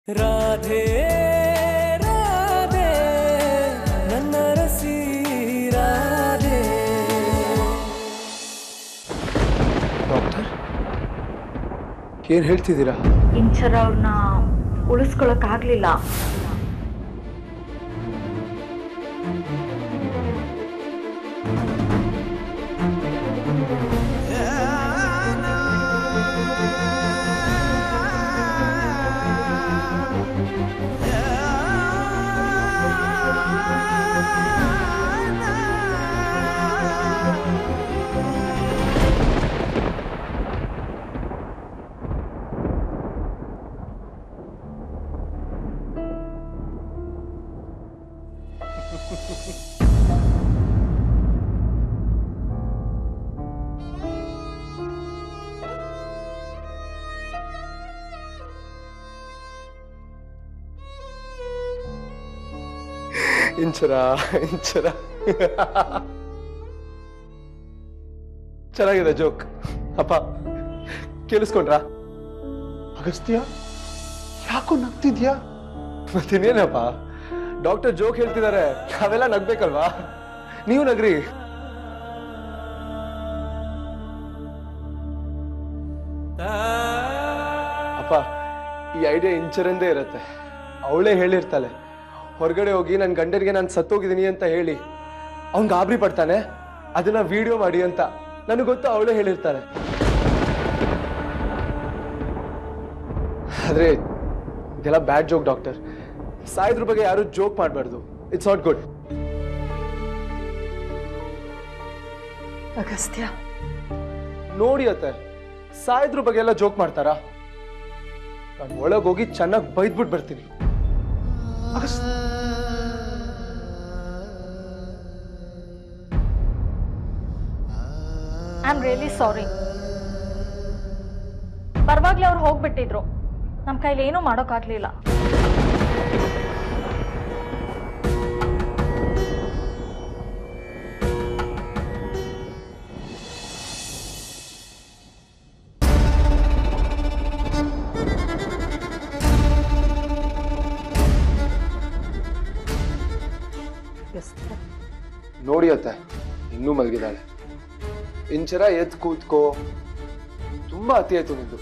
ರಾಧೆ ರಾಧೆ ನನ್ನ ರಸಿ ರಾಧೆ ಡಾಕ್ಟರ್ ಏನು ಹೇಳ್ತಿದ್ದೀರಾ ಇಂಚರ್ ಅವ್ರನ್ನ ಉಳಿಸ್ಕೊಳಕ್ಕಾಗ್ಲಿಲ್ಲ ಇಂಚರ ಇಂಚರ ಚೆನ್ನಾಗಿದೆ ಜೋಕ್ ಅಪ್ಪ ಕೇಳಿಸ್ಕೊಂಡ್ರಾ ಅಗಸ್ತ್ಯ ಯಾಕೋ ನಗ್ತಿದ್ಯಾ ಮತ್ತಿನ್ನೇನಪ್ಪ ಡಾಕ್ಟರ್ ಜೋಕ್ ಹೇಳ್ತಿದ್ದಾರೆ ನಾವೆಲ್ಲ ನಗ್ಬೇಕಲ್ವಾ ನೀವು ನಗ್ರಿ ಅಪ್ಪ ಈ ಐಡಿಯಾ ಇಂಚರಂದೇ ಇರತ್ತೆ ಅವಳೇ ಹೇಳಿರ್ತಾಳೆ ಹೊರಗಡೆ ಹೋಗಿ ನನ್ನ ಗಂಡನಿಗೆ ನಾನು ಸತ್ತೋಗಿದ್ದೀನಿ ಅಂತ ಹೇಳಿ ಅವ್ನ್ ಗಾಬರಿ ಪಡ್ತಾನೆ ಅದನ್ನ ವಿಡಿಯೋ ಮಾಡಿ ಅಂತ ನನಗೆ ಗೊತ್ತು ಅವಳೇ ಹೇಳಿರ್ತಾಳೆ ಆದ್ರೆ ಇದೆಲ್ಲ ಬ್ಯಾಡ್ ಜೋಕ್ ಡಾಕ್ಟರ್ ಸಾಯಿದ್ರ ಬಗ್ಗೆ ಯಾರು ಜೋಕ್ ಮಾಡಬಾರ್ದು ಇಟ್ಸ್ ನಾಟ್ ಗುಡ್ ಅಗಸ್ತ್ಯ ನೋಡಿ ಅತ್ತೆ ಸಾಯಿದ್ರ ಬಗ್ಗೆ ಎಲ್ಲ ಜೋಕ್ ಮಾಡ್ತಾರಾ ನಾನು ಒಳಗೆ ಹೋಗಿ ಚೆನ್ನಾಗಿ ಬೈದ್ಬಿಟ್ಟು ಬರ್ತೀನಿ ಅಗಸ್- ಐ ಆಮ್ ರಿಯಲಿ ಸಾರಿ ಪರವಾಗ್ಲೇ ಅವ್ರು ಹೋಗ್ಬಿಟ್ಟಿದ್ರು ನಮ್ಮ ಕೈಲಿ ಏನೂ ಮಾಡೋಕ್ಕಾಗ್ಲಿಲ್ಲ ನೋಡಿ ಅತ್ತೆ ಇನ್ನೂ ಮಲಗಿದಾಳೆ ಇಂಚರ ಎದ್ ಕೂತ್ಕೋ ತುಂಬಾ ಅತಿ ಆಯ್ತು ನಿಂದು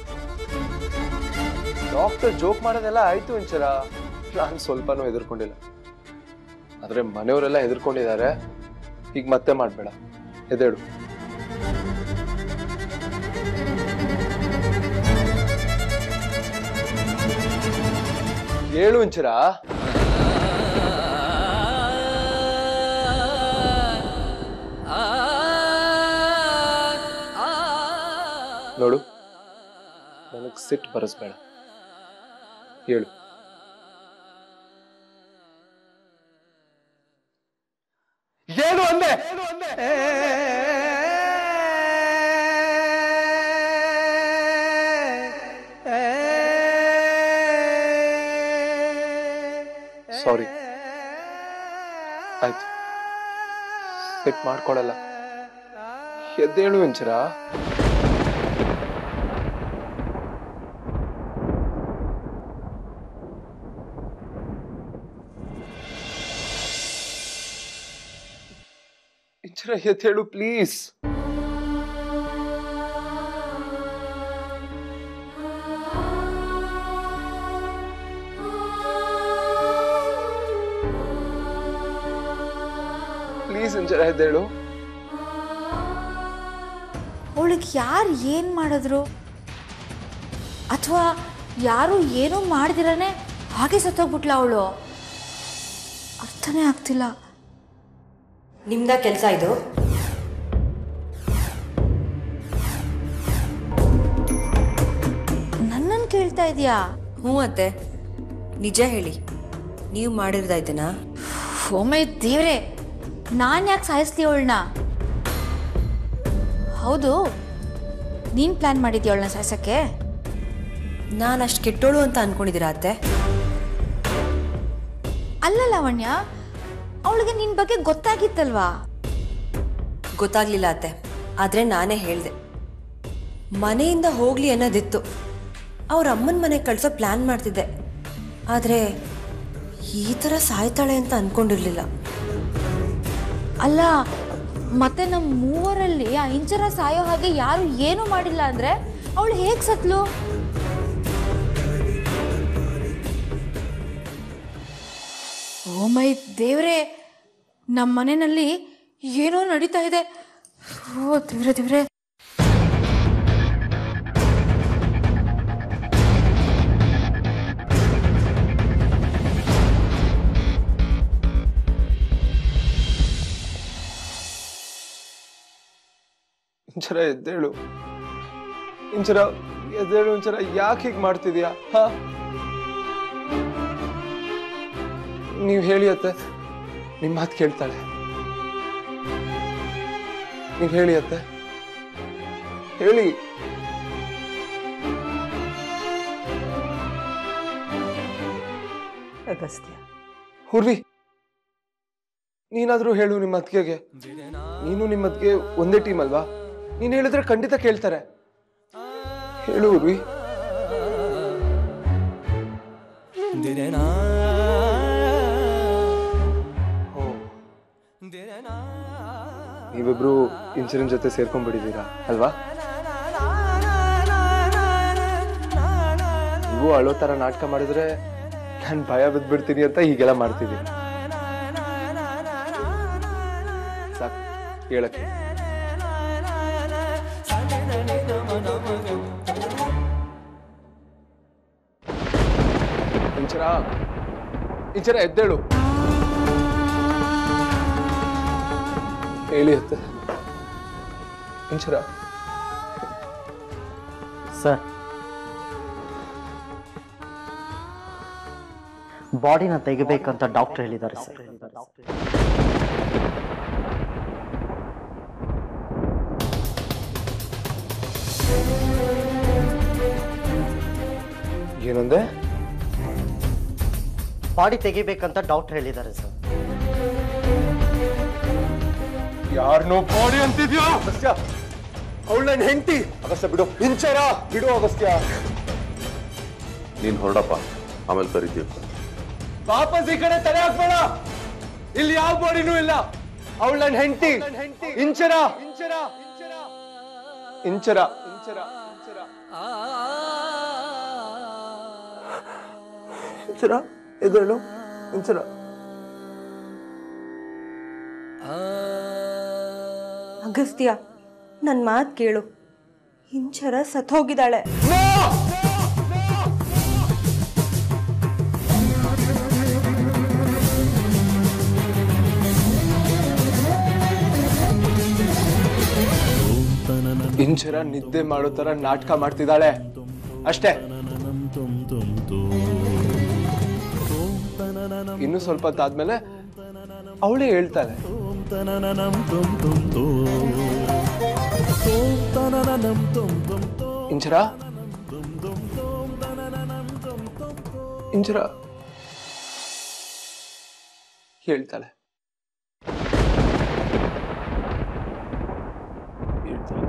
ಡಾಕ್ಟರ್ ಜೋಕ್ ಮಾಡೋದೆಲ್ಲ ಆಯ್ತು ಇಂಚರ ನಾನು ಸ್ವಲ್ಪನೂ ಹೆದರ್ಕೊಂಡಿಲ್ಲ ಆದ್ರೆ ಮನೆಯವರೆಲ್ಲ ಹೆದರ್ಕೊಂಡಿದ್ದಾರೆ ಈಗ ಮತ್ತೆ ಮಾಡ್ಬೇಡ ಎದೇಳು ಹೇಳು ಇಂಚರ ನೋಡು ನನಗ್ ಸಿಟ್ಟು ಬರಸ್ಬೇಡ ಹೇಳು ಏನು ಅಂದೆ ಸಾರಿ ಆಯ್ತು ಸಿಟ್ ಮಾಡ್ಕೊಳಲ್ಲ ಎದ್ದೇಳು ಇಂಚರ ಇಂಚರ ಎದ್ದೇಳು ಪ್ಲೀಸ್ ಪ್ಲೀಸ್ ಇಂಚರ ಎದ್ದೇಳು ಅವಳಿಗೆ ಯಾರು ಏನು ಮಾಡಿದ್ರು ಅಥವಾ ಯಾರು ಏನೂ ಮಾಡ್ದಿರನೆ ಹಾಗೆ ಸತ್ತೋಗ್ಬಿಟ್ಲ ಅವಳು ಅರ್ಥನೇ ಆಗ್ತಿಲ್ಲ ನಿಮ್ದ ಕೆಲಸ ಇದು ನನ್ನನ್ನು ಕೇಳ್ತಾ ಇದೆಯಾ ಹ್ಞೂ ಅತ್ತೆ ನಿಜ ಹೇಳಿ ನೀವು ಮಾಡಿರೋದಾಯ್ತನಾ ಒಮ್ಮೆ ದೇವ್ರೆ ನಾನು ಯಾಕೆ ಸಾಯಿಸ್ಲಿ ಅವಳನ್ನ ಹೌದು ನೀನು ಪ್ಲ್ಯಾನ್ ಮಾಡಿದ್ಯಾ ಅವಳನ್ನ ಸಾಯಿಸೋಕ್ಕೆ ನಾನು ಅಷ್ಟು ಕೆಟ್ಟೋಳು ಅಂತ ಅನ್ಕೊಂಡಿದ್ದೀರಾ ಅತ್ತೆ ಅಲ್ಲ ಲಾವಣ್ಯ ಅವಳಿಗೆ ನಿನ್ನ ಬಗ್ಗೆ ಗೊತ್ತಾಗಿತ್ತಲ್ವಾ ಗೊತ್ತಾಗ್ಲಿಲ್ಲ ಅತ್ತೆ ಆದರೆ ನಾನೇ ಹೇಳಿದೆ ಮನೆಯಿಂದ ಹೋಗ್ಲಿ ಅನ್ನೋದಿತ್ತು ಅವ್ರ ಅಮ್ಮನ ಮನೆಗೆ ಕಳ್ಸೋ ಪ್ಲ್ಯಾನ್ ಮಾಡ್ತಿದ್ದೆ ಆದರೆ ಈ ಥರ ಸಾಯ್ತಾಳೆ ಅಂತ ಅಂದ್ಕೊಂಡಿರ್ಲಿಲ್ಲ ಅಲ್ಲ ಮತ್ತೆ ನಮ್ಮ ಮೂವರಲ್ಲಿ ಆ ಇಂಚರ ಸಾಯೋ ಹಾಗೆ ಯಾರು ಏನು ಮಾಡಿಲ್ಲ ಅಂದ್ರೆ ಅವಳು ಹೇಗ್ ಸತ್ಲು ಓ ಮೈ ದೇವ್ರೆ ನಮ್ಮ ಮನೆಯಲ್ಲಿ ಏನೋ ನಡೀತಾ ಇದೆ ಓ ದೇವ್ರೆ ದೇವ್ರೆ ಇಂಚರ ಎದ್ದೇಳು ಇಂಚರ ಎದ್ದೇಳು ಇಂಚರ ಯಾಕೆ ಹೀಗೆ ಮಾಡ್ತಿದ್ಯಾ ಹಾ ನೀವು ಹೇಳಿ ಅತ್ತೆ ನಿಮ್ಮ ಮಾತು ಕೇಳ್ತಾಳೆ ನೀವು ಹೇಳಿ ಅತ್ತೆ ಹೇಳಿ ಅಗಸ್ತ್ಯ ಹುರ್ವಿ ನೀನಾದ್ರೂ ಹೇಳು ನಿಮ್ಮ ಅತ್ತಿಗೆಗೆ ನೀನು ನಿಮ್ಮ ಅತ್ತಿಗೆ ಒಂದೇ ಟೀಮ್ ಅಲ್ವಾ ನೀನ್ ಹೇಳಿದ್ರೆ ಖಂಡಿತ ಕೇಳ್ತಾರೆ ಹೇಳು ಹುರ್ವಿ ಓ. ನೀವಿಬ್ರು ಇನ್ಸಿಡೆಂಟ್ ಜೊತೆ ಸೇರ್ಕೊಂಡ್ಬಿಟ್ಟಿದ್ದೀರಾ ಅಲ್ವಾ ನೀವು ಅಳೋ ತರ ನಾಟಕ ಮಾಡಿದ್ರೆ ನಾನು ಭಯ ಬಿದ್ಬಿಡ್ತೀನಿ ಅಂತ ಹೀಗೆಲ್ಲ ಮಾಡ್ತಿದ್ದೀನಿ ಸಾಕ್ ಹೇಳಕ್ಕೆ ಇಂಚರ ಇಂಚರ ಎದ್ದೇಳು ಹೇಳಿ ಅತ್ತೆ ಇಂಚರ ಸರ್ ಬಾಡಿನ ತೆಗಿಬೇಕಂತ ಡಾಕ್ಟರ್ ಹೇಳಿದ್ದಾರೆ ಸರ್ ಏನಂದೆ ಬಾಡಿ ತೆಗಿಬೇಕಂತ ಡಾಕ್ಟರ್ ಹೇಳಿದ್ದಾರೆ ಸರ್ ಯಾರನ್ನೋ ಬಾಡಿ ಅಂತಿದ್ಯಾ ಅಗಸ್ತ್ಯ ಅವಳು ನನ್ನ ಹೆಂಡತಿ ಅಗಸ್ತ್ಯ ಬಿಡು ಇಂಚರ ಬಿಡು ಅಗಸ್ತ್ಯ ನೀನ್ ಹೊರಡಪ್ಪ ಆಮೇಲೆ ಕರಿತೀವಿ ವಾಪಸ್ ಈ ಕಡೆ ತಲೆ ಹಾಕ್ಬೇಡ ಇಲ್ಲಿ ಯಾವ ಬಾಡಿನೂ ಇಲ್ಲ ಅವಳು ನನ್ನ ಹೆಂಡತಿ ಇಂಚರ ಇಂಚರ ಇಂಚರ ಇಂಚರ ಇಂಚರ ಎದ್ದೇಳು ಇಂಚರ ಅಗಸ್ತ್ಯ ನನ್ನ ಮಾತು ಕೇಳು ಇಂಚರ ಸತ್ತೋಗಿದ್ದಾಳೆ ಇಂಚರ ನಿದ್ದೆ ಮಾಡೋ ತರ ನಾಟಕ ಮಾಡ್ತಿದ್ದಾಳೆ ಅಷ್ಟೇ ಇನ್ನು ಸ್ವಲ್ಪ ಹೊತ್ತಾದ್ಮೇಲೆ ಅವಳೇ ಹೇಳ್ತಾಳೆ ಇಂಚರ ಇಂಚರ ಹೇಳ್ತಾಳೆ ಹೇಳ್ತಾಳೆ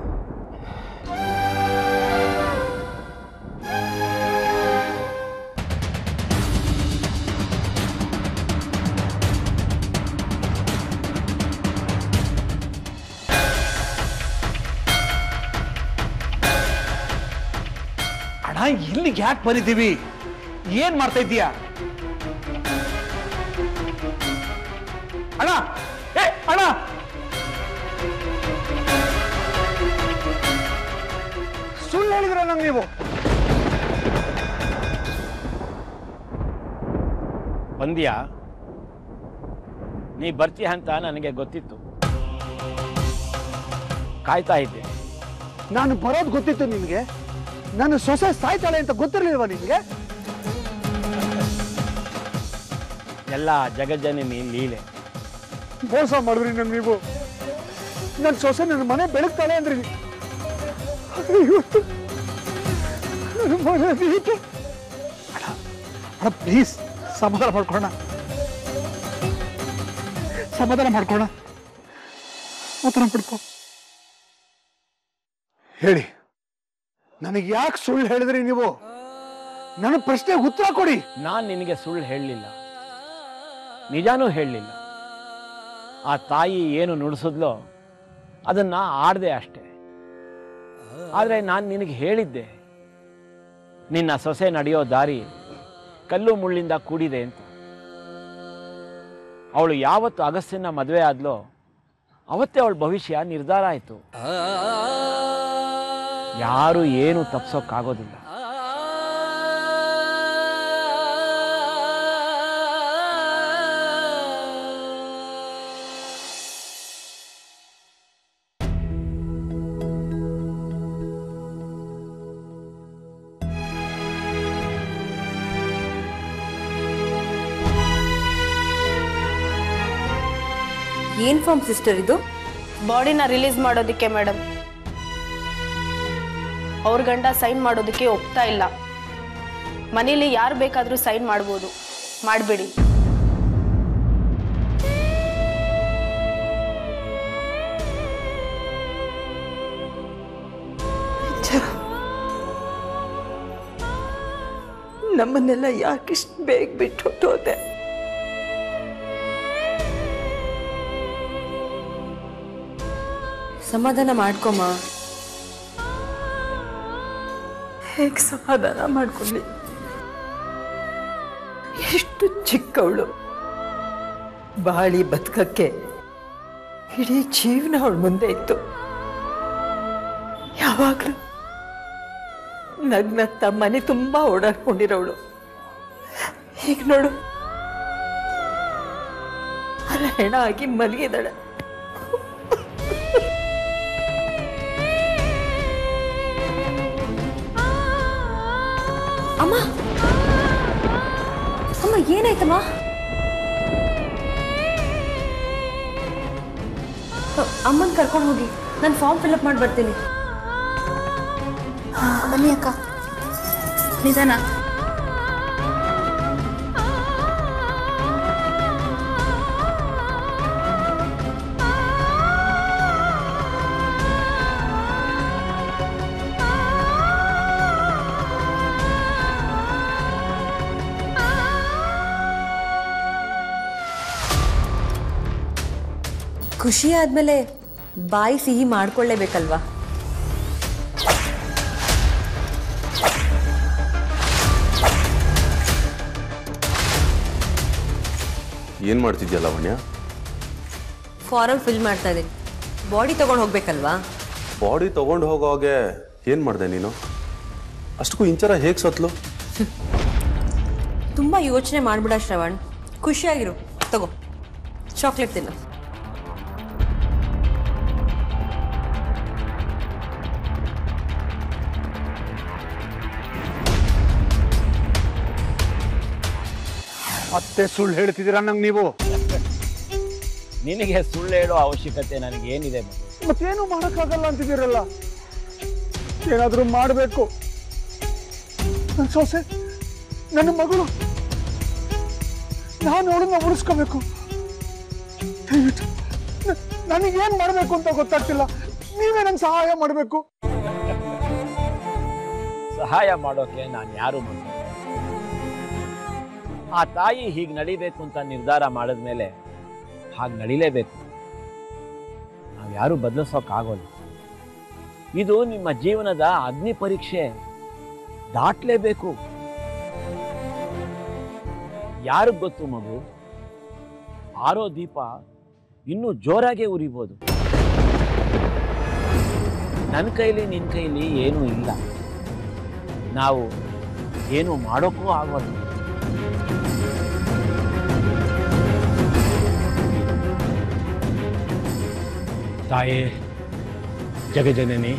ಅಣ್ಣ ಇಲ್ಲಿಗೆ ಯಾಕೆ ಬಂದಿದ್ದೀವಿ ಏನ್ ಮಾಡ್ತಾ ಇದ್ದೀಯ ಅಣ್ಣ ಏ ಅಣ್ಣ ಸುಳ್ಳು ಹೇಳಿದ್ರ ನಂಗೆ ನೀವು ಬಂದ್ಯಾ ನೀ ಬರ್ತೀಯ ಅಂತ ನನಗೆ ಗೊತ್ತಿತ್ತು ಕಾಯ್ತಾ ಇದ್ದೆ ನಾನು ಬರೋದು ಗೊತ್ತಿತ್ತು ನಿನ್ಗೆ ನನ್ನ ಸೊಸೆ ಸಾಯ್ತಾಳೆ ಅಂತ ಗೊತ್ತಿರ್ಲಿಲ್ವಾ ನಿನ್ಗೆ ಎಲ್ಲ ಜಗಜ್ಜನನಿ ಲೀಲೆ ಮೋಸ ಮಾಡಿದ್ರಿ ನನ್ ನೀವು ನನ್ನ ಸೊಸೆ ನನ್ನ ಮನೆ ಬೆಳಗ್ತಾಳೆ ಅಂದ್ರಿ ಇವತ್ತು ನನ್ನ ಮನೆ ನೀಟು. ಅಣ್ಣ ಅಣ್ಣ ಪ್ಲೀಸ್ ಸಮಾಧಾನ ಮಾಡ್ಕೊಳ್ಳೋಣ ಸಮಾಧಾನ ಮಾಡ್ಕೊಳ್ಳೋಣ ಸಮಾಧಾನ ಪಡ್ಕೊ ಹೇಳಿ ನನಗೆ ಯಾಕೆ ಸುಳ್ಳು ಹೇಳಿದ್ರಿ ನೀವು ನನ್ನ ಪ್ರಶ್ನೆಗೆ ಉತ್ತರ ಕೊಡಿ ನಾನು ನಿನಗೆ ಸುಳ್ಳು ಹೇಳಲಿಲ್ಲ ನಿಜಾನೂ ಹೇಳಲಿಲ್ಲ ಆ ತಾಯಿ ಏನು ನುಡಿಸಿದ್ಲೋ ಅದನ್ನ ಆಡದೆ ಅಷ್ಟೆ ಆದರೆ ನಾನು ನಿನಗೆ ಹೇಳಿದ್ದೆ ನಿನ್ನ ಸೊಸೆ ನಡೆಯೋ ದಾರಿ ಕಲ್ಲು ಮುಳ್ಳಿಂದ ಕೂಡಿದೆ ಅಂತ ಅವಳು ಯಾವತ್ತು ಅಗಸ್ತ್ಯನ ಮದುವೆ ಆದ್ಲೋ ಅವತ್ತೇ ಅವಳ ಭವಿಷ್ಯ ನಿರ್ಧಾರ ಆಯಿತು ಯಾರು ಏನು ತಪ್ಸೋಕ್ಕಾಗೋದಿಲ್ಲ ಏನ್ ಫಾರ್ಮ್ ಸಿಸ್ಟರ್ ಇದು ಬಾಡಿನ ರಿಲೀಸ್ ಮಾಡೋದಕ್ಕೆ ಮೇಡಮ್ ಅವ್ರ ಗಂಡ ಸೈನ್ ಮಾಡೋದಕ್ಕೆ ಒಪ್ತಾ ಇಲ್ಲ ಮನೇಲಿ ಯಾರು ಬೇಕಾದರೂ ಸೈನ್ ಮಾಡ್ಬೋದು ಮಾಡಬೇಡಿ ನಮ್ಮನ್ನೆಲ್ಲ ಯಾಕಿಷ್ಟು ಬೇಗ ಬಿಟ್ಟು ಹೊಟ್ಟೋದೆ ಸಮಾಧಾನ ಮಾಡ್ಕೊಮ್ಮ ಹೇಗೆ ಸಮಾಧಾನ ಮಾಡ್ಕೊಳ್ಳಿ ಎಷ್ಟು ಚಿಕ್ಕವಳು ಬಾಳಿ ಬದುಕಕ್ಕೆ ಇಡೀ ಜೀವನ ಅವಳ ಮುಂದೆ ಇತ್ತು ಯಾವಾಗಲೂ ನಗ್ನತ್ತ ಮನೆ ತುಂಬ ಓಡಾಡ್ಕೊಂಡಿರೋಳು ಈಗ ನೋಡು ಅಲ್ಲ ಹೆಣ ಆಗಿ ಮಲಗಿದಾಳೆ ಅಮ್ಮ ಅಮ್ಮ ಏನಾಯ್ತಮ್ಮ ಅಮ್ಮನ್ ಕರ್ಕೊಂಡು ಹೋಗಿ ನಾನು ಫಾರ್ಮ್ ಫಿಲ್ಅಪ್ ಮಾಡಿ ಬರ್ತೀನಿ ಬನ್ನಿ ಅಕ್ಕ ನಿಧಾನ ಖುಷಿ ಆದ್ಮೇಲೆ ಬಾಯಿ ಸಿಹಿ ಮಾಡ್ಕೊಳ್ಳೇಬೇಕಲ್ವಾ ಏನು ಮಾಡ್ತಿದ್ಯಾ ಲಾವಣ್ಯ ಫಾರಮ್ ಫಿಲ್ ಮಾಡ್ತಾ ಇದ್ದೀನಿ ಬಾಡಿ ತಗೊಂಡು ಹೋಗ್ಬೇಕಲ್ವಾ ಬಾಡಿ ತಗೊಂಡು ಹೋಗೋವಾಗೆ ಏನು ಮಾಡಿದೆ ನೀನು ಅಷ್ಟಕ್ಕೂ ಇಂಚರ ಹೇಗೆ ಸತ್ಲು ತುಂಬ ಯೋಚನೆ ಮಾಡ್ಬಿಡ ಶ್ರವಣ್ ಖುಷಿಯಾಗಿರು ತಗೋ ಚಾಕ್ಲೇಟ್ ತಿನ್ನು ಮತ್ತೆ ಸುಳ್ಳು ಹೇಳ್ತಿದ್ದೀರಾ ನಂಗೆ ನೀವು ನಿನಗೆ ಸುಳ್ಳು ಹೇಳೋ ಅವಶ್ಯಕತೆ ನನಗೇನಿದೆ ಮಗು ಮತ್ತೇನು ಮಾಡೋಕ್ಕಾಗಲ್ಲ ಅಂತಿದ್ದೀರಲ್ಲ ಏನಾದರೂ ಮಾಡಬೇಕು ನನ್ನ ಸೊಸೆ ನನ್ನ ಮಗಳು ನಾನು ಅವಳನ್ನ ಉಳಿಸ್ಕೋಬೇಕು ದಯವಿಟ್ಟು ನ- ನನಗೇನ್ ಮಾಡಬೇಕು ಅಂತ ಗೊತ್ತಾಗ್ತಿಲ್ಲ ನೀವೇ ನಂಗೆ ಸಹಾಯ ಮಾಡಬೇಕು ಸಹಾಯ ಮಾಡೋಕೆ ನಾನು ಯಾರು ಮಗು ಆ ತಾಯಿ ಹೀಗೆ ನಡಿಬೇಕು ಅಂತ ನಿರ್ಧಾರ ಮಾಡಿದ್ಮೇಲೆ ಹಾಗೆ ನಡಿಲೇಬೇಕು ನಾವು ಯಾರು ಬದಲಿಸೋಕ್ಕಾಗೋಲ್ಲ ಇದು ನಿಮ್ಮ ಜೀವನದ ಅಗ್ನಿ ಪರೀಕ್ಷೆ ದಾಟ್ಲೇಬೇಕು ಯಾರಿಗ್ ಗೊತ್ತು ಮಗು ಆರೋ ದೀಪ ಇನ್ನೂ ಜೋರಾಗೆ ಉರಿಬೋದು ನನ್ನ ಕೈಲಿ ನಿನ್ನ ಕೈಲಿ ಏನೂ ಇಲ್ಲ ನಾವು ಏನು ಮಾಡೋಕ್ಕೂ ಆಗೋದು ತಾಯೇ ಜಗಜನನಿ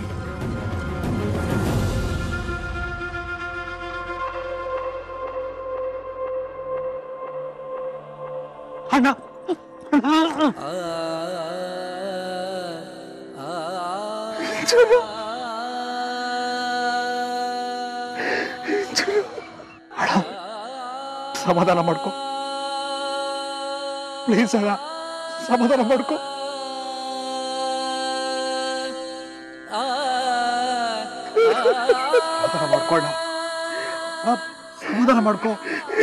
ಅಣ್ಣ ಅಣ್ಣ ಸಮಾಧಾನ ಮಾಡ್ಕೊ ಪ್ಲೀಸ್ ಅಣ್ಣ ಸಮಾಧಾನ ಮಾಡ್ಕೊ ಸಮಾಧಾನ ಮಾಡ್ಕೊಂಡ ಸಮಾಧಾನ ಮಾಡ್ಕೋ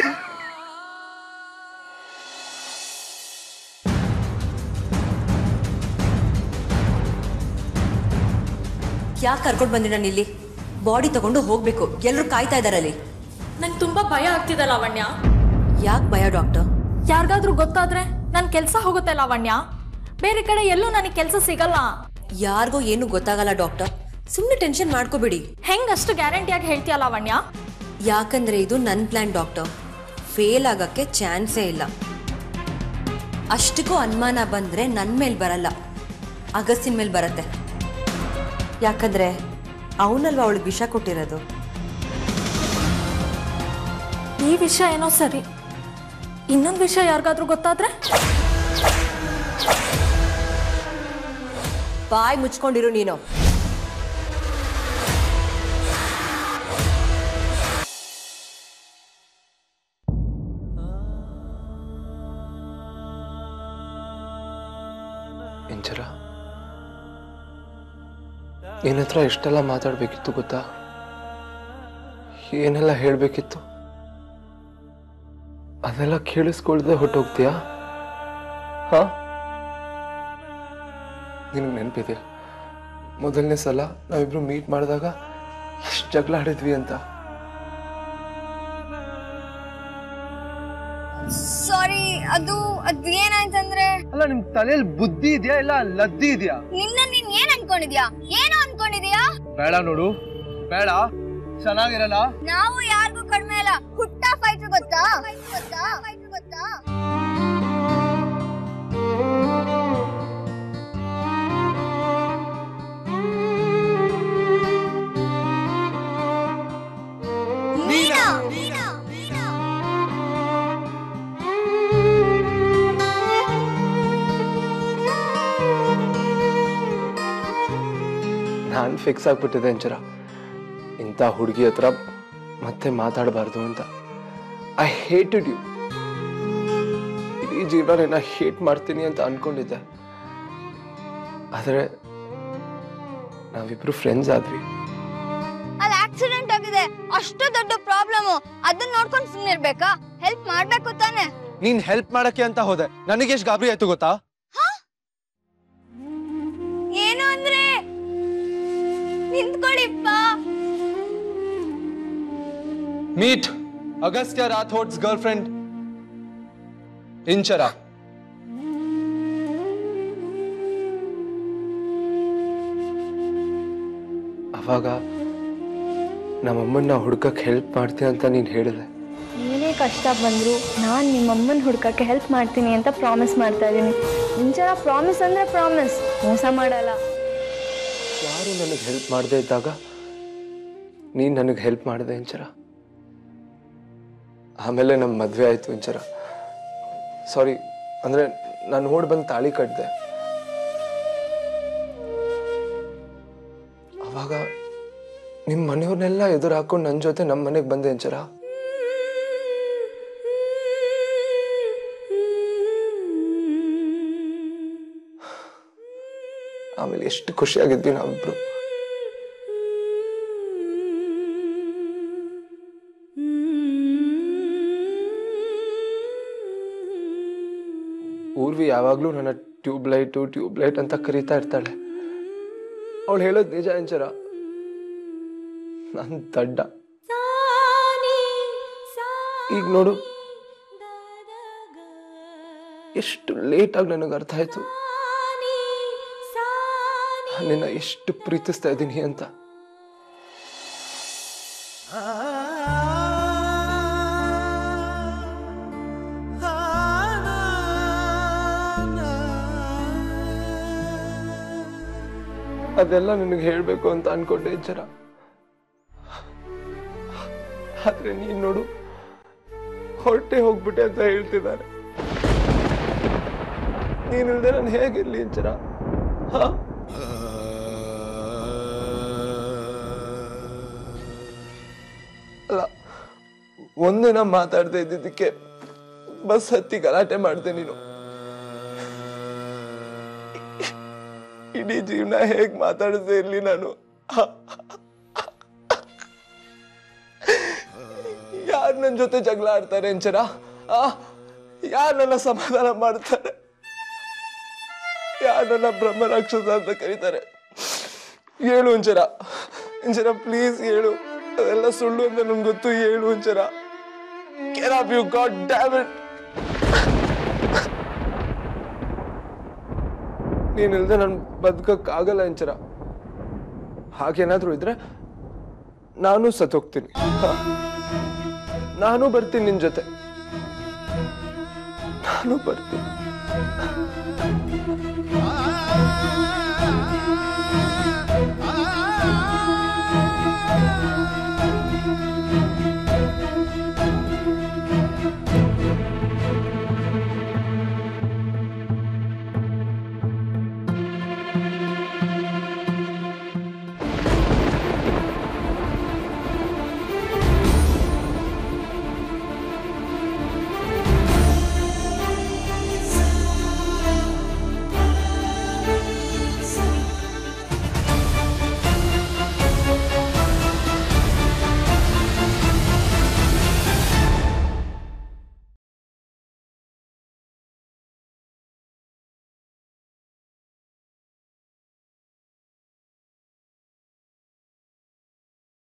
ಯಾಕೆ ಕರ್ಕೊಂಡು ಬಂದಿ ನಾನು ಇಲ್ಲಿ ಬಾಡಿ ತಗೊಂಡು ಹೋಗ್ಬೇಕು ಎಲ್ಲರೂ ಕಾಯ್ತಾ ಇದ್ದಾರೆ ಅಲ್ಲಿ ನಂಗೆ ತುಂಬಾ ಭಯ ಆಗ್ತಿದೆ ಲಾವಣ್ಯ ಯಾಕೆ ಭಯ ಡಾಕ್ಟರ್ ಯಾರಿಗಾದ್ರೂ ಗೊತ್ತಾದ್ರೆ ನನ್ನ ಕೆಲಸ ಹೋಗುತ್ತೆ ಲಾವಣ್ಯ ಬೇರೆ ಕಡೆ ಎಲ್ಲೂ ನನಗೆ ಕೆಲಸ ಸಿಗಲ್ಲ ಯಾರಿಗೋ ಏನು ಗೊತ್ತಾಗಲ್ಲ ಡಾಕ್ಟರ್ ಸುಮ್ಮನೆ ಟೆನ್ಷನ್ ಮಾಡ್ಕೋಬೇಡಿ ಹೆಂಗ್ ಅಷ್ಟು ಗ್ಯಾರಂಟಿಯಾಗಿ ಹೇಳ್ತೀಯ ಲಾವಣ್ಯ ಯಾಕಂದ್ರೆ ಇದು ನನ್ನ ಪ್ಲಾನ್ ಡಾಕ್ಟರ್ ಫೇಲ್ ಆಗಕ್ಕೆ ಚಾನ್ಸೇ ಇಲ್ಲ ಅಷ್ಟಕ್ಕೂ ಅನುಮಾನ ಬಂದ್ರೆ ನನ್ನ ಮೇಲೆ ಬರಲ್ಲ ಅಗಸ್ತಿನ ಮೇಲೆ ಬರತ್ತೆ ಯಾಕಂದ್ರೆ ಅವನಲ್ವ ಅವಳಿಗೆ ವಿಷ ಕೊಟ್ಟಿರೋದು ಈ ವಿಷಯ ಏನೋ ಸರಿ ಇನ್ನೊಂದು ವಿಷಯ ಯಾರಿಗಾದ್ರೂ ಗೊತ್ತಾದ್ರೆ ಬಾಯ್ ಮುಚ್ಕೊಂಡಿರು ನೀನು ಇಂಚರ ನಿನ್ನ ಹತ್ರ ಎಷ್ಟೆಲ್ಲ ಮಾತಾಡಬೇಕಿತ್ತು ಗೊತ್ತಾ ಏನೆಲ್ಲ ಹೇಳಬೇಕಿತ್ತು ಅದೆಲ್ಲ ಕೇಳಿಸ್ಕೊಳ್ದೆ ಹೊಟ್ಟೋಗ್ತೀಯಾ ಹಾ ನಿನಗೆ ನೆನಪಿದೆಯಾ ಮೊದಲನೇ ಸಲ ನಾವಿಬ್ರು ಮೀಟ್ ಮಾಡಿದಾಗ ಎಷ್ಟು ಜಗಳ ಆಡಿದ್ವಿ ಅಂತ ಸಾರಿ ಅದು ಅದ್ ಏನಾಯ್ತಂದ್ರೆ ಅಲ್ಲ ನಿಮ್ ತಲೆಯಲ್ಲಿ ಬುದ್ಧಿ ಇದೆಯಾ ಇಲ್ಲ ಲದ್ದಿ ಇದೆಯಾ ನಿನ್ನ ನೀನ್ ಏನ್ ಅನ್ಕೊಂಡಿದ್ಯಾ ಏನು ಅನ್ಕೊಂಡಿದ್ಯಾ ಬೇಡ ನೋಡು ಬೇಡ ಚೆನ್ನಾಗಿರಲ್ಲ ನಾವು ಯಾರಿಗೂ ಕಡಿಮೆ ಅಲ್ಲ ಹುಟ್ಟ ಫೈಟ್ರ್ ಗೊತ್ತಾ ಗೊತ್ತಾ ಫೈಟ್ರ್ ಗೊತ್ತಾ ಮೀನಾ ನಾನು ಫಿಕ್ಸ್ ಆಗ್ಬಿಟ್ಟಿದೆ ಅಂಚರ ಇಂಥ ಹುಡುಗಿ ಹತ್ರ ಮತ್ತೆ ಮಾತಾಡಬಾರ್ದು ಅಂತ ಐ ಹೇಟೆಡ್ ಯು ಇಡೀ ಜೀವನ ನಿನ್ನ ಹೇಟ್ ಮಾಡ್ತೀನಿ ಅಂತ ಅನ್ಕೊಂಡಿದ್ದೆ ಆದರೆ ನಾವಿಬ್ರು ಫ್ರೆಂಡ್ಸ್ ಆದ್ವಿ ಅಲ್ಲಿ ಆಕ್ಸಿಡೆಂಟ್ ಆಗಿದೆ ಅಷ್ಟು ದೊಡ್ಡ ಪ್ರಾಬ್ಲಮ್ ಅದನ್ನ ನೋಡ್ಕೊಂಡು ಸುಮ್ಮನೆ ಇರ್ಬೇಕಾ ಹೆಲ್ಪ್ ಮಾಡ್ಬೇಕು ತಾನೆ ನೀನ್ ಹೆಲ್ಪ್ ಮಾಡಕ್ಕೆ ಅಂತ ಹೋದೆ ನನಗೆ ಎಷ್ಟು ಗಾಬರಿ ಆಯ್ತು ಗೊತ್ತಾ ಏನು ಅಂದ್ರೆ ನಿಂತ್ಕೊಳ್ಳಿಪ್ಪ meet Agastya Rathod's girlfriend Inchara ಅವಾಗ ನಮ್ಮಮ್ಮನ್ನ ಹುಡ್ಕಕ್ ಹೆಲ್ಪ್ ಮಾಡ್ತೀಯ ಅಂತ ನೀನ್ ಹೇಳಿದೆ ಏನೇ ಕಷ್ಟ ಬಂದರೂ ನಾನು ನಿಮ್ಮಮ್ಮನ ಹುಡ್ಕಕ್ಕೆ ಹೆಲ್ಪ್ ಮಾಡ್ತೀನಿ ಅಂತ ಪ್ರಾಮಿಸ್ ಮಾಡ್ತಾ ಇದ್ದೀನಿ ಇಂಚರ ಪ್ರಾಮಿಸ್ ಅಂದರೆ ಪ್ರಾಮಿಸ್ ಮೋಸ ಮಾಡಲ್ಲ ಯಾರು ನನಗೆ ಹೆಲ್ಪ್ ಮಾಡದೇ ಇದ್ದಾಗ ನೀನ್ ನನಗೆ ಹೆಲ್ಪ್ ಮಾಡಿದೆ ಇಂಚರ ಆಮೇಲೆ ನಮ್ಮ ಮದ್ವೆ ಆಯ್ತು ಇಂಚರ ಸಾರಿ ಅಂದ್ರೆ ನಾನು ನೋಡಿ ಬಂದು ತಾಳಿ ಕಟ್ಟಿದೆ ಅವಾಗ ನಿಮ್ಮ ಮನೆಯವ್ರನ್ನೆಲ್ಲ ಎದುರು ಹಾಕೊಂಡು ನನ್ನ ಜೊತೆ ನಮ್ಮ ಮನೆಗೆ ಬಂದೆ ಇಂಚರ ಆಮೇಲೆ ಎಷ್ಟು ಖುಷಿಯಾಗಿದ್ವಿ ನಾವಿಬ್ರು ಊರ್ವಿ ಯಾವಾಗ್ಲೂ ನನ್ನ ಟ್ಯೂಬ್ ಲೈಟು ಟ್ಯೂಬ್ ಲೈಟ್ ಅಂತ ಕರೀತಾ ಇರ್ತಾಳೆ ಅವಳು ಹೇಳೋದು ನಿಜ ಅಂಚರ ನನ್ ದಡ್ಡ ಈಗ ನೋಡು ಎಷ್ಟು ಲೇಟಾಗಿ ನನಗೆ ಅರ್ಥ ಆಯ್ತು ನಾನ್ ನಿನ್ನ ಎಷ್ಟು ಪ್ರೀತಿಸ್ತಾ ಇದ್ದೀನಿ ಅಂತ ಅದೆಲ್ಲ ನಿನಗೆ ಹೇಳ್ಬೇಕು ಅಂತ ಅನ್ಕೊಂಡೆ ಜರ ಆದ್ರೆ ನೀನ್ ನೋಡು ಹೊರಟೆ ಹೋಗ್ಬಿಟ್ಟೆ ಅಂತ ಹೇಳ್ತಿದ್ದಾರೆ ನೀನಿಲ್ದೆ ನಾನು ಹೇಗಿರ್ಲಿ ಇಂಚರ ಹಾ ಅಲ್ಲ ಒಂದಿನ ಮಾತಾಡ್ತಾ ಇದ್ದಿದ್ದಕ್ಕೆ ಬಸ್ ಹತ್ತಿ ಗಲಾಟೆ ಮಾಡ್ದೆ ನೀನು ಇಡೀ ಜೀವನ ಹೇಗ್ ಮಾತಾಡದೆ ಇರ್ಲಿ ನಾನು ಯಾರು ನನ್ನ ಜೊತೆ ಜಗಳ ಆಡ್ತಾರೆ ಇಂಚರ ಆ ಯಾರು ನನ್ನ ಸಮಾಧಾನ ಮಾಡ್ತಾರೆ ಯಾರು ನನ್ನ ಬ್ರಹ್ಮ ರಾಕ್ಷಸ ಅಂತ ಕರೀತಾರೆ ಹೇಳು ಇಂಚರ ಇಂಚರ ಪ್ಲೀಸ್ ಹೇಳು ಅದೆಲ್ಲ ಸುಳ್ಳು ಅಂತ ನನ್ಗೆ ಗೊತ್ತು ಹೇಳು Inchara care of you goddamn it ನೀನಿಲ್ದೆ ನಾನು ಬದುಕಕ್ಕಾಗಲ್ಲ ಇಂಚರ ಹಾಗೇನಾದ್ರೂ ಇದ್ರೆ ನಾನು ಸತ್ತೋಗ್ತೀನಿ ಹ? ನಾನು ಬರ್ತೀನಿ ನಿನ್ ಜೊತೆ ನಾನು ಬರ್ತೀನಿ ಆ